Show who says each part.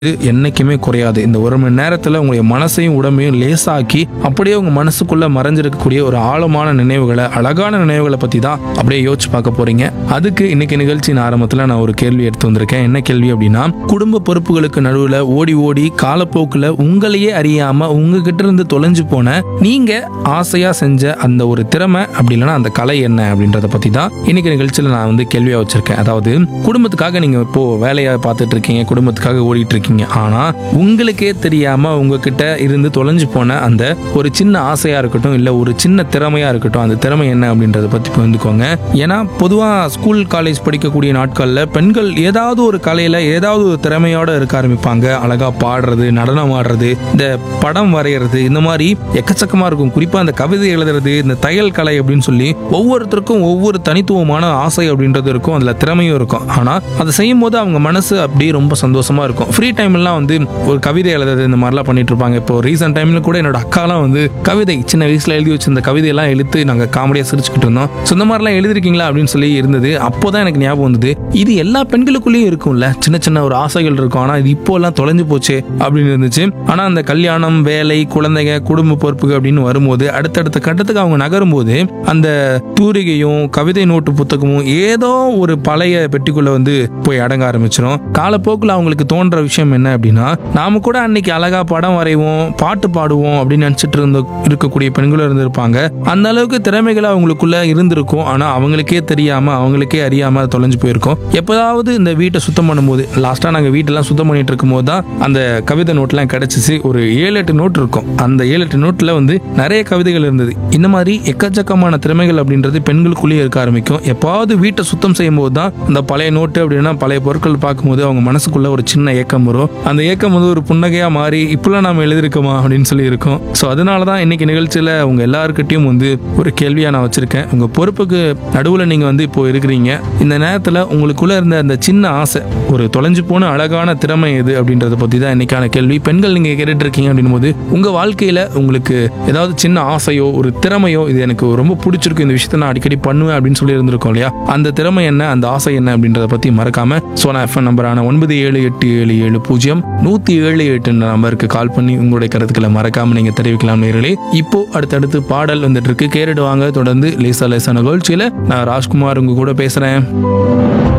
Speaker 1: இது என்னைக்குமே குறையாது இந்த ஒரு மணி நேரத்தில் உங்களுடைய மனசையும் உடம்பையும் லேசாக்கி அப்படியே உங்க மனசுக்குள்ள மறைஞ்சிருக்கக்கூடிய ஒரு ஆழமான நினைவுகளை அழகான நினைவுகளை பத்தி தான் அப்படியே யோசிச்சு பார்க்க போறீங்க அதுக்கு இன்னைக்கு நிகழ்ச்சியின் ஆரம்பத்தில் நான் ஒரு கேள்வி எடுத்து வந்திருக்கேன் என்ன கேள்வி அப்படின்னா குடும்ப பொறுப்புகளுக்கு நடுவில் ஓடி ஓடி காலப்போக்கில் உங்களையே அறியாம உங்ககிட்ட இருந்து தொலைஞ்சு போன நீங்க ஆசையா செஞ்ச அந்த ஒரு திறமை அப்படி இல்லைன்னா அந்த கலை என்ன அப்படின்றத பத்தி தான் இன்னைக்கு நிகழ்ச்சியில் நான் வந்து கேள்வியா வச்சிருக்கேன் அதாவது குடும்பத்துக்காக நீங்க இப்போ வேலையை பார்த்துட்டு இருக்கீங்க குடும்பத்துக்காக ஓடிட்டு இருக்கீங்க ஆனா உங்களுக்கே தெரியாம உங்ககிட்ட இருந்து தொலைஞ்சு போன அந்த ஒரு சின்ன ஆசையா இருக்கட்டும் இல்ல ஒரு சின்ன திறமையா இருக்கட்டும் அந்த திறமை என்ன அப்படின்றத பத்தி புரிந்துக்கோங்க ஏன்னா பொதுவா ஸ்கூல் காலேஜ் படிக்கக்கூடிய நாட்கள்ல பெண்கள் ஏதாவது ஒரு கலையில ஏதாவது ஒரு திறமையோட இருக்க ஆரம்பிப்பாங்க அழகா பாடுறது நடனம் ஆடுறது இந்த படம் வரைகிறது இந்த மாதிரி எக்கச்சக்கமா இருக்கும் குறிப்பா அந்த கவிதை எழுதுறது இந்த தையல் கலை அப்படின்னு சொல்லி ஒவ்வொருத்தருக்கும் ஒவ்வொரு தனித்துவமான ஆசை அப்படின்றது இருக்கும் அதுல திறமையும் இருக்கும் ஆனா அதை செய்யும் போது அவங்க மனசு அப்படியே ரொம்ப சந்தோஷமா இருக்கும் ஃப்ரீ டைம்லாம் வந்து ஒரு கவிதை எழுதுறது இந்த மாதிரிலாம் பண்ணிட்டு இருப்பாங்க இப்போ ரீசெண்ட் டைம்ல கூட என்னோட அக்காலாம் வந்து கவிதை சின்ன வயசுல எழுதி வச்சிருந்த கவிதையெல்லாம் எழுத்து நாங்க காமெடியா சிரிச்சுக்கிட்டு இருந்தோம் ஸோ இந்த மாதிரிலாம் எழுதிருக்கீங்களா அப்படின்னு சொல்லி இருந்தது அப்போதான் எனக்கு ஞாபகம் வந்தது இது எல்லா பெண்களுக்குள்ளேயும் இருக்கும்ல சின்ன சின்ன ஒரு ஆசைகள் இருக்கும் ஆனா இது இப்போ எல்லாம் தொலைஞ்சு போச்சு அப்படின்னு இருந்துச்சு ஆனா அந்த கல்யாணம் வேலை குழந்தைங்க குடும்ப பொறுப்புகள் அப்படின்னு வரும்போது அடுத்தடுத்த கட்டத்துக்கு அவங்க நகரும்போது அந்த தூரிகையும் கவிதை நோட்டு புத்தகமும் ஏதோ ஒரு பழைய பெட்டிக்குள்ள வந்து போய் அடங்க ஆரம்பிச்சிடும் காலப்போக்கில் அவங்களுக்கு தோன்ற விஷயம் என்ன அப்படின்னா நாம கூட அன்னைக்கு அழகா படம் வரைவோம் பாட்டு பாடுவோம் அப்படின்னு நினைச்சிட்டு இருந்த இருக்கக்கூடிய பெண்களும் இருந்திருப்பாங்க அந்த அளவுக்கு திறமைகள் அவங்களுக்குள்ள இருந்திருக்கும் ஆனா அவங்களுக்கே தெரியாம அவங்களுக்கே அறியாம அது தொலைஞ்சு போயிருக்கும் எப்போதாவது இந்த வீட்டை சுத்தம் பண்ணும்போது லாஸ்டா நாங்க வீட்டெல்லாம் சுத்தம் பண்ணிட்டு இருக்கும்போது தான் அந்த கவிதை நோட்லாம் கிடைச்சிச்சு ஒரு ஏழு எட்டு நோட் இருக்கும் அந்த ஏழு எட்டு நோட்ல வந்து நிறைய கவிதைகள் இருந்தது இந்த மாதிரி எக்கச்சக்கமான திறமைகள் அப்படின்றது பெண்களுக்குள்ளேயே இருக்க ஆரம்பிக்கும் எப்பாவது வீட்டை சுத்தம் செய்யும் போது தான் அந்த பழைய நோட்டு அப்படின்னா பழைய பொருட்கள் பார்க்கும்போது அவங்க மனசுக்குள்ள ஒரு சின்ன ஏக்கம் வரும் அந்த ஏக்கம் வந்து ஒரு புன்னகையா மாறி இப்பெல்லாம் நாம எழுதிருக்கோமா அப்படின்னு சொல்லி இருக்கும் ஸோ அதனால தான் இன்னைக்கு நிகழ்ச்சியில உங்க எல்லாருக்கிட்டையும் வந்து ஒரு கேள்வியா நான் வச்சிருக்கேன் உங்க பொறுப்புக்கு நடுவில் நீங்க வந்து இப்போ இருக்கிறீங்க இந்த நேரத்தில் உங்களுக்குள்ள இருந்த அந்த சின்ன ஆசை ஒரு தொலைஞ்சு போன அழகான திறமை எது அப்படின்றத பத்தி தான் இன்னைக்கான கேள்வி பெண்கள் நீங்க கேட்டுட்டு இருக்கீங்க அப்படின்னும் போது உங்க வாழ்க்கையில உங்களுக்கு ஏதாவது சின்ன ஆசையோ ஒரு திறமையோ இது எனக்கு ரொம்ப பிடிச்சிருக்கு இந்த விஷயத்த நான் அடிக்கடி பண்ணுவேன் அப்படின்னு சொல்லி இருந்திருக்கோம் இல்லையா அந்த திறமை என்ன அந்த ஆசை என்ன அப்படின்றத பத்தி மறக்காம சோனா எஃப்எம் நம்பரான ஒன்பது ஏழு எட்டு ஏழு ஏழு பூஜ்ஜியம் நூத்தி ஏழு எட்டு நம்பருக்கு கால் பண்ணி உங்களுடைய கருத்துக்களை மறக்காம நீங்க தெரிவிக்கலாம் நேர்களே இப்போ அடுத்தடுத்து பாடல் வந்துட்டு இருக்கு கேட்டுட்டு வாங்க தொடர்ந்து லேசா லேசா நிகழ்ச்சியில நான் ராஜ்குமார் உங்க கூட பேசுறேன்